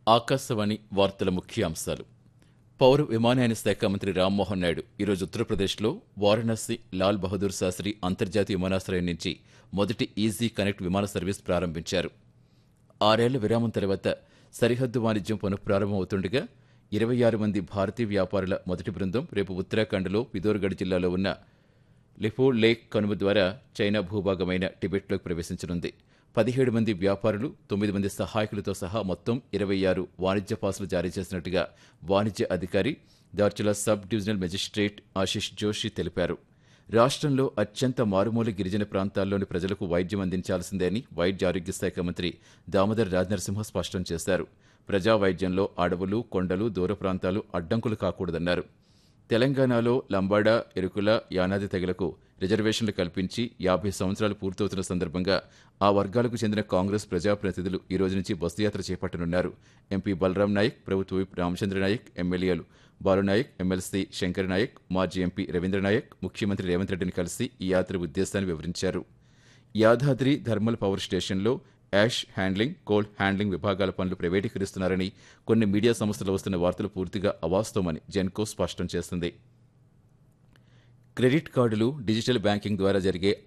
ఆకాశవాణి వార్తల ముఖ్యాంశాలు పౌర విమానయాన శాఖ మంత్రి రామ్మోహన్ నాయుడు ఈరోజు ఉత్తరప్రదేశ్లో వారణాసి లాల్ బహదూర్ శాస్త్రి అంతర్జాతీయ విమానాశ్రయం నుంచి మొదటి ఈజీ కనెక్ట్ విమాన సర్వీస్ ప్రారంభించారు ఆరేళ్ల విరామం తర్వాత సరిహద్దు వాణిజ్యం పునఃప్రారంభమవుతుండగా ఇరవై ఆరు మంది భారతీయ వ్యాపారుల మొదటి బృందం రేపు ఉత్తరాఖండ్లో పిథోర్గఢ్ జిల్లాలో ఉన్న లిఫో లేక్ కనుమ ద్వారా చైనా భూభాగమైన టిబెట్లోకి ప్రవేశించనుంది పదిహేడు మంది వ్యాపారులు తొమ్మిది మంది సహాయకులతో సహా మొత్తం ఇరవై ఆరు వాణిజ్య పాసులు జారీ చేసినట్టుగా వాణిజ్య అధికారి Dharchula sub divisional magistrate Ashish Joshi తెలిపారు రాష్ట్రంలో అత్యంత మారుమూల గిరిజన ప్రాంతాల్లోని ప్రజలకు వైద్యం అందించాల్సిందే అని వైద్య ఆరోగ్య శాఖ మంత్రి దామోదర్ రాజనరసింహ స్పష్టం చేశారు ప్రజా వైద్యంలో అడవులు కొండలు దూర ప్రాంతాలు అడ్డంకులు కాకూడదన్నారు తెలంగాణలో లంబాడా ఎరుకుల యానాది తెగలకు రిజర్వేషన్లు కల్పించి యాభై సంవత్సరాలు పూర్తవుతున్న సందర్భంగా ఆ వర్గాలకు చెందిన కాంగ్రెస్ ప్రజాప్రతినిధులు ఈ రోజు నుంచి బస్సు యాత్ర చేపట్టనున్నారు ఎంపీ బలరాం నాయక్ ప్రభుత్వ విప్ రామచంద్ర నాయక్ ఎమ్మెల్యేలు బాలునాయక్ ఎమ్మెల్సీ శంకర్ నాయక్ మాజీ ఎంపీ రవీంద్ర నాయక్ ముఖ్యమంత్రి రేవంత్ రెడ్డిని కలిసి ఈ యాత్ర ఉద్దేశాన్ని వివరించారు యాదాద్రి థర్మల్ పవర్ స్టేషన్లో యాష్ హ్యాండ్లింగ్ కోల్ హ్యాండ్లింగ్ విభాగాల పనులు ప్రైవేటీకరిస్తున్నారని కొన్ని మీడియా సంస్థలు వస్తున్న వార్తలు పూర్తిగా అవాస్తవమని జెన్కో స్పష్టం చేసింది క్రెడిట్ కార్డులు డిజిటల్ బ్యాంకింగ్ ద్వారా జరిగే